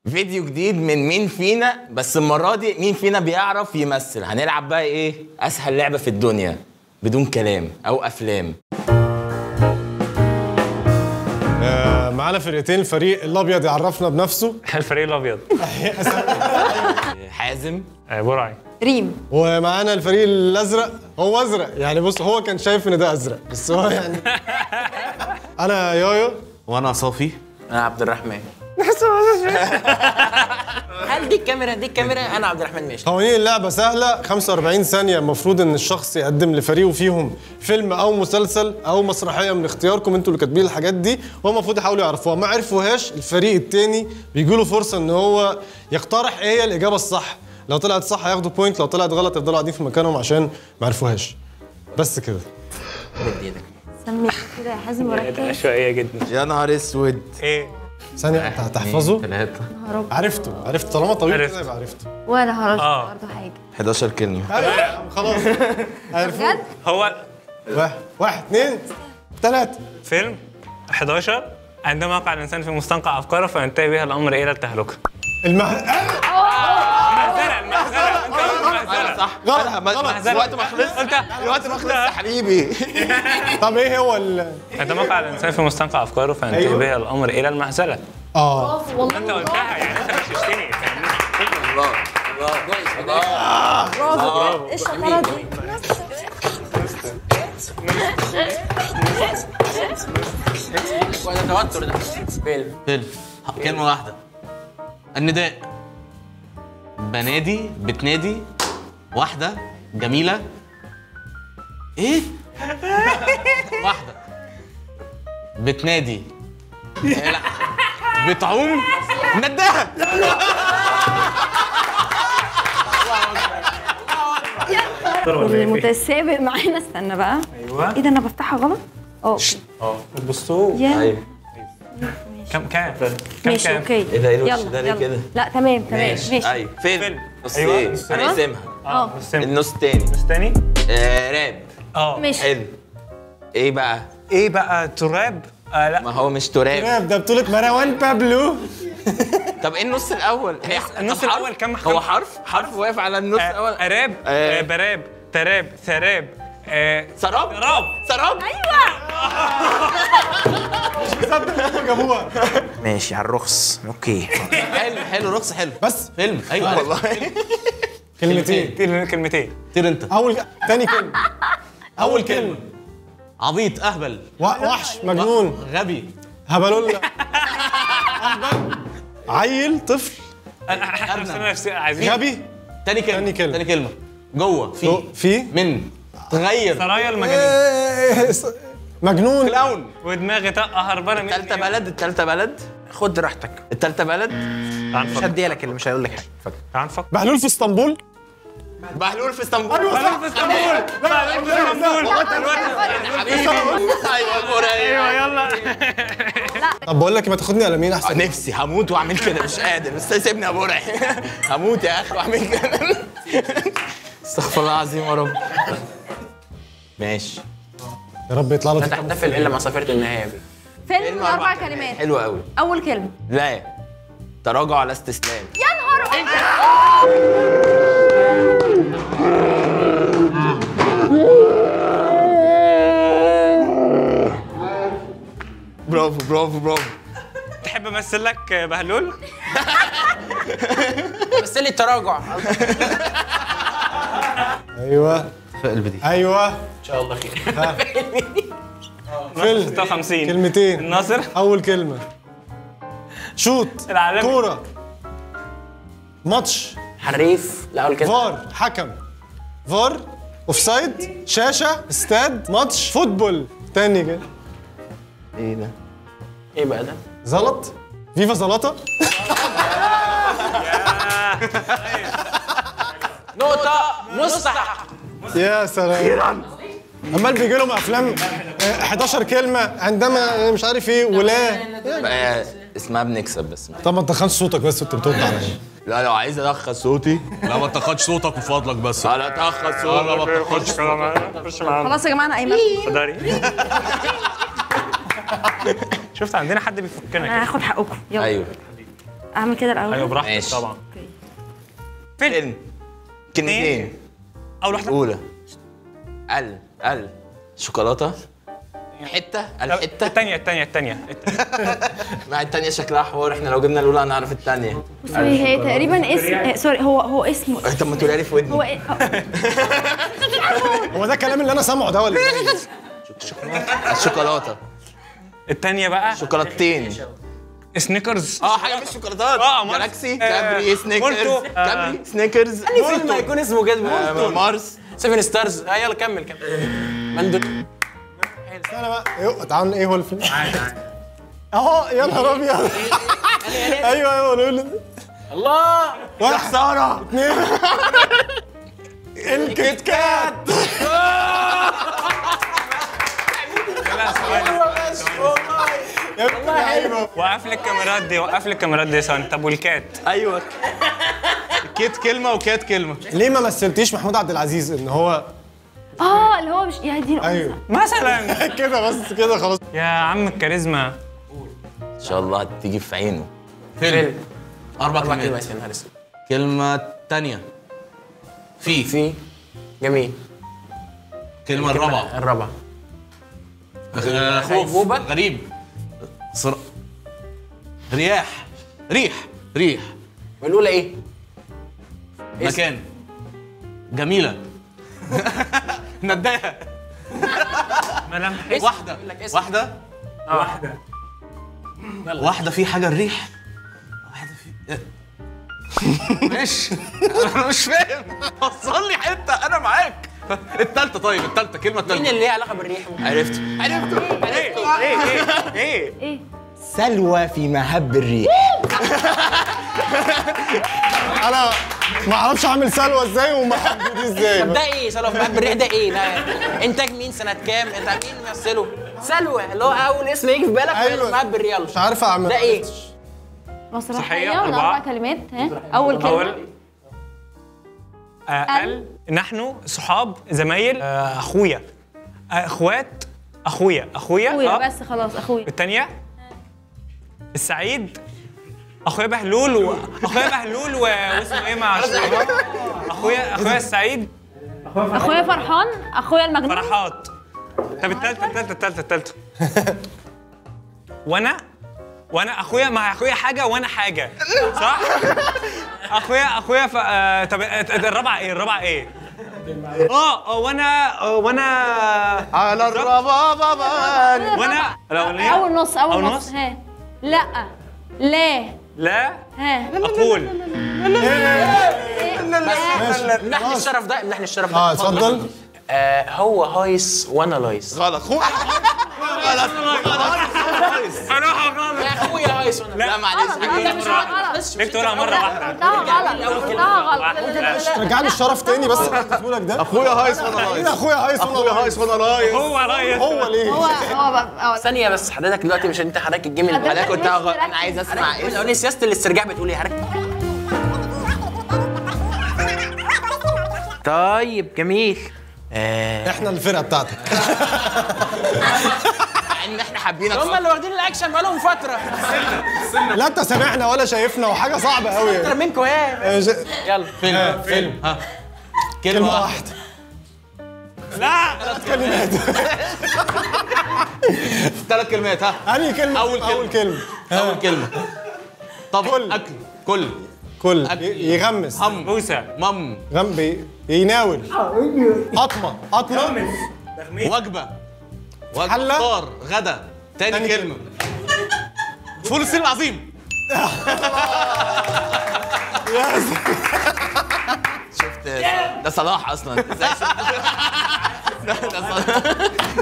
فيديو جديد من مين فينا بس المرة دي مين فينا بيعرف يمثل هنلعب بقى ايه اسهل لعبة في الدنيا بدون كلام او افلام آه، معانا فرقتين الفريق الابيض يعرفنا بنفسه الفريق الابيض حازم آه، برعي ريم ومعانا الفريق الازرق هو ازرق يعني بص هو كان شايف ان ده ازرق بس هو يعني انا يويو وانا صافي انا عبد الرحمن هل دي الكاميرا دي الكاميرا انا عبد الرحمن ماشي قوانين اللعبة سهلة 45 ثانية المفروض ان الشخص يقدم لفريقه فيهم فيلم او مسلسل او مسرحية من اختياركم انتوا اللي كاتبين الحاجات دي هو المفروض يحاولوا يعرفوها ما عرفوهاش الفريق التاني بيجي له فرصة ان هو يقترح ايه هي الإجابة الصح لو طلعت صح هياخدوا بوينت لو طلعت غلط يفضلوا قاعدين في مكانهم عشان ما عرفوهاش بس كده بدي ايدك سمي كده يا حازم ده وركز عشوائيه جدا يا نهار اسود ايه ثانية انت هتحفظه ثلاثة عرفته عرفته طالما طويل عرفت. كده يبقى عرفته وانا هرش آه. برضه حاجه 11 كلمة أيوة يا عم، خلاص عرفوه بجد هو واحد واحد اثنين ثلاثة فيلم 11 عندما يقع الانسان في مستنقع افكاره فينتهي بها الامر الى التهلكه المه... المهزله المهزله انت قلت المهزله صح غلط، ما- ما- غلط. الوقت ما خلص انت الوقت ما خلص يا حبيبي طب ايه هو ال عندما يقع الانسان في مستنقع افكاره فينتهي أيوه. بها الامر الى المهزله اه والله انت قلتها يعني انت غششتني فاهمني؟ الله الله كويس الله برافو ايه الشطاره دي كويس التوتر ده فيلم فيلم كلمة واحدة النداء بنادي بتنادي واحدة جميلة ايه؟ واحدة بتنادي إيه لا بتعوم نداها اللي متسابق معانا استنى بقى ايوه ايه ده انا بفتحها غلط اه أوكي. بصوا يا كم كام كم ماشي كام اوكي إيه ده؟ إيه الوش يلا ده ليه يلا. كده؟ لا تمام تمام ماشي ايوه فيلم فيلم. نصين أيوة، نصين. هنقسمها اه بس النص التاني الثاني آه راب اه ماشي حلو ايه بقى؟ ايه بقى تراب آه لا ما هو مش تراب راب ده بطولة مروان بابلو طب ايه النص الاول؟ هي النص طب حرف؟ الأول كم- هو كم- حرف حرف واقف على النص آه، الاول اراب آه. آه، براب تراب ثراب آه، سراب سراب سراب جابوها ماشي على الرخص اوكي حلو حلو رقص حلو بس فيلم ايوه والله كلمتين كلمتين كلمتين طير انت اول تاني كلمة اول كلمة عبيط اهبل و- وحش مجنون غبي هبلولة أهبل. عيل طفل احنا نفسنا نفسي عايزين غبي تاني كلمة تاني كلمة. تاني كلمة جوه في في من تغير سرايا المجانين إيه، س- مجنون كلاون ودماغي طاقه هربانه من التالتة بلد التالتة بلد خد راحتك التالتة بلد تعال مش نفكر هديها لك اللي مش هيقول لك حاجه اتفضل تعال نفكر بهلول في اسطنبول بهلول في اسطنبول بلد في اسطنبول بلد في اسطنبول حبيبي ايوه كورة ايوه يلا طب بقول لك ما تاخدني على مين احسن نفسي هموت واعمل كده مش قادر بس سيبني يا برعي هموت يا اخي واعمل كده استغفر الله العظيم يا رب ماشي يا رب يطلع لا له تحتفل الا مع صفيره النهايه دي فيلم من اربع كلمات حلو قوي اول كلمه لا تراجع على استسلام يا نهار برافو برافو برافو تحب امثل لك بهلول بس لي التراجع ايوه في قلب دي ايوه ان شاء الله خير فيلم 56 كلمتين الناصر اول كلمة شوت العالمي. كورة ماتش حريف لا اقول كده فار حكم فار اوفسايد شاشة استاد ماتش فوتبول تاني كده ايه ده ايه بقى ده زلط فيفا زلطة نقطه مستح يا سلام عمال بيجي لهم افلام آه، 11 كلمة عندما مش عارف ايه ولا بقى اسمها بنكسب بس طب ما تدخلش صوتك بس وانت بترد عليا لا لو عايز ادخل صوتي لا ما تاخدش صوتك من فضلك بس لا ادخل صوتي خش خش معانا خلاص يا جماعه انا ايمن اتفضلي شفت عندنا حد بيفكنا انا كده هاخد حقكم يلا ايوه اعمل كده الاول ايوه براحتك ماشي. طبعا فيلم كلمتين اول واحده الاولى ال ال شوكولاته حته الحته الثانيه الثانيه الثانيه مع التانية شكلها حوار احنا لو جبنا الاولى هنعرف التانية بصي هي تقريبا اسم آه، سوري هو هو اسمه طب ما تقولها لي في هو ودني إيه؟ آه، هو ده الكلام اللي انا سامعه ده ولا إيه؟ الشوكولاته الثانيه بقى شوكولاتتين سنيكرز اه حاجه في الشوكولاتات آه، مارس. جالاكسي آه، كابري سنيكرز مولتو. آه. كابري سنيكرز فيلم هيكون اسمه كده آه، مارس سيفن ستارز اه يلا كمل كمل مندل استنى بقى إيه- تعال ايه هو الفيلم اهو يا نهار ابيض ايوه ايوه نقول الله واحد خساره اثنين الكيت كات يا ابن اللعيبة. وقف لي الكاميرات دي وقف لي الكاميرات دي ثاني طب والكات ايوه كيت كلمه وكات كلمه ليه ما مثلتيش محمود عبد العزيز ان هو اه اللي هو مش يا دين أمي. ايوه مثلا كده بس كده خلاص يا عم الكاريزما ان شاء الله هتيجي في عينه فيلم اربع اربع كلمات كلمات يا نهار اسود كلمه تانية في في جميل كلمه الرابعه الرابعه آه، خوف غيبوبة. غريب صر... رياح ريح ريح والاولى ايه؟ اسم. مكان جميله نداها ملامح اسم. واحده يقول لك اسم. واحده واحده واحده في حاجه الريح واحده في ماشي انا مش فاهم وصل لي حته انا معاك التالتة طيب التالتة كلمة مين التالتة اللي ليها علاقه بالريح؟ عرفت عرفت ايه ايه ايه ايه ايه سلوى في مهب الريح انا ما اعرفش اعمل سلوى ازاي وما حبيت ازاي طب ده ايه؟ سلوى في مهب الريح ده ايه؟ ده انتاج مين سنه كام؟ انت مين ممثله؟ سلوى اللي هو اول اسم يجي في بالك أيوة. في مهب الريال مش عارف اعمل ده ايه؟ صحية، مسرحيه ولا أربعة. اربع كلمات ها اول كلمه اول آه، ال نحن صحاب زمايل آه، اخويا آه، اخوات اخويا اخويا اخويا آه. بس خلاص اخويا الثانيه السعيد اخويا بهلول و... اخويا بهلول و... واسمه ايه مع اخويا اخويا السعيد اخويا فرحان اخويا المجنون فرحات طب الثالثه الثالثه الثالثه الثالثه وانا وانا اخويا مع اخويا حاجه وانا حاجه صح اخويا اخويا ف... آه... طب الرابعه ايه الرابعه ايه اه آه، وانا آه، وانا على الربابة بان وانا الاولانيه اول نص اول أول نص نص؟ ها لا لا لا ها اقول منحني الشرف ده منحني الشرف ده اه اتفضل آه هو هايس وانا لايس غلط انا غلط يا اخويا هايس وانا لا معلش ده مش غلط ليك تقولها مره واحده قلتها غلط قلتها غلط رجعني الشرف تاني بس اللي قلته لك ده اخويا هايص وانا مين لايص اخويا هايص اخويا هايص وانا لايص هو رايح هو ليه هو هو بقى ثانيه بس حضرتك دلوقتي مش انت حضرتك الجيم اللي حضرتك قلتها غلط انا عايز اسمع لو اسم لي سياسه الاسترجاع بتقول ايه حضرتك طيب جميل آه احنا الفرقه بتاعتك مع ان احنا حابينك هم اللي واخدين الاكشن بقالهم فتره لا انت سامعنا ولا شايفنا وحاجه صعبه قوي اكتر منكم ايه يلا فيلم فيلم ها كلمه كلمة واحده لا كلمات ثلاث كلمات ها انهي كلمه أول كلمة. اول كلمه أول كلمة طب كل. أكل كل كل أكل. ي- يغمس هم موسى مم غم بي- يناول قطمه قطمه وجبة وجبة حلة. فطار غدا تاني تاني كلمة فول الصين العظيم شفت ده صلاح اصلا ازاي شفت ده ده صلاح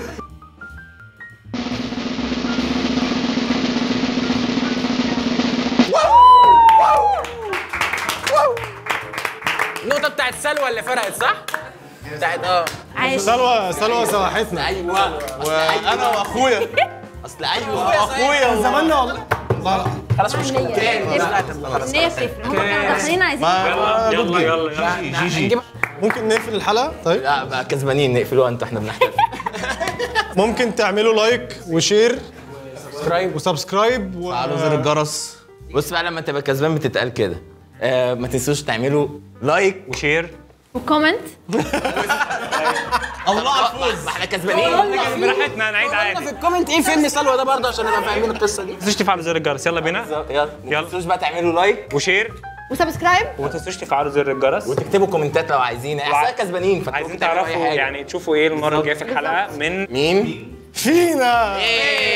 النقطه بتاعت سلوى اللي فرقت صح بتاعت اه عايش سلوى سلوى سواحتنا ايوه وانا واخويا اصل ايوه اخويا زماننا والله لا لا خلاص مش النية النية بتفرق هم كانوا داخلين عايزين يلا يلا يلا جي جي نجيب ممكن نقفل الحلقه طيب لا بقى كسبانين نقفلوها انتوا احنا بنحتفل ممكن تعملوا لايك وشير سبسكرايب وسبسكرايب و... على زر الجرس بص بقى لما تبقى كسبان بتتقال كده آه ما تنسوش تعملوا لايك وشير وكومنت الله على الفوز ما احنا كسبانين براحتنا نعيد في عادي الكومنت ايه فيلم سلوى ده برضه عشان نبقى فاهمين القصه دي ما تنسوش تفعلوا زر الجرس يلا بينا يلا ما تنسوش بقى تعملوا لايك وشير وسبسكرايب وما تنسوش تفعلوا زر الجرس وتكتبوا كومنتات لو عايزين احنا كسبانين فتروحوا عايزين تعملوا أي تعرفوا حاجة. يعني تشوفوا ايه المره الجايه في الحلقه من مين فينا إيه.